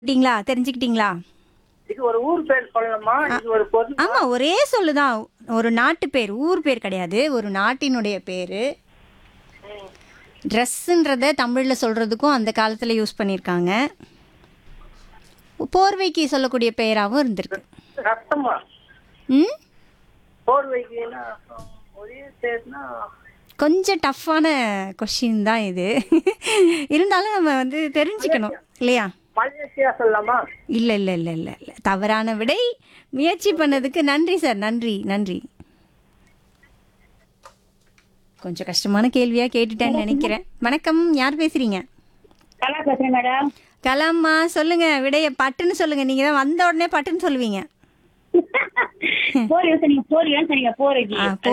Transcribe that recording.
தெரிஞ்சுக்கிட்டீங்களா தெரிஞ்சுக்கிட்டீங்களா இது ஒரு ஊர் பேர் சொல்லணுமா இது ஒரு பொருள் ஆமா ஒரே சொல்லுதான் ஒரு நாட்டு பேர் ஊர் பேர் கிடையாது ஒரு நாட்டினுடைய பேரு ட்ரெஸ்ஸுன்றத தமிழ்ல சொல்றதுக்கும் அந்த காலத்துல யூஸ் பண்ணியிருக்காங்க போர்வைக்கு சொல்லக்கூடிய பெயராகவும் இருந்திருக்கு ரத்தமா ம் போர்வைக்குன்னா ஒரே பேர்னா கொஞ்சம் டஃப்பான கொஷின் தான் இது இருந்தாலும் நம்ம வந்து தெரிஞ்சுக்கணும் இல்லையா மலேசியா சொல்லலாமா இல்லை இல்லை இல்லை இல்லை இல்லை தவறான விடை முயற்சி பண்ணதுக்கு நன்றி சார் நன்றி நன்றி கொஞ்சம் கஷ்டமான கேள்வியா கேட்டுட்டேன்னு நினைக்கிறேன் வணக்கம் யார் பேசுறீங்க கலா பேசுறேன் மேடம் கலாம்மா சொல்லுங்க விடைய பட்டுன்னு சொல்லுங்க நீங்க தான் வந்த உடனே பட்டுன்னு சொல்லுவீங்க போர் யோசனை போர் யோசனைங்க போர் ஆ,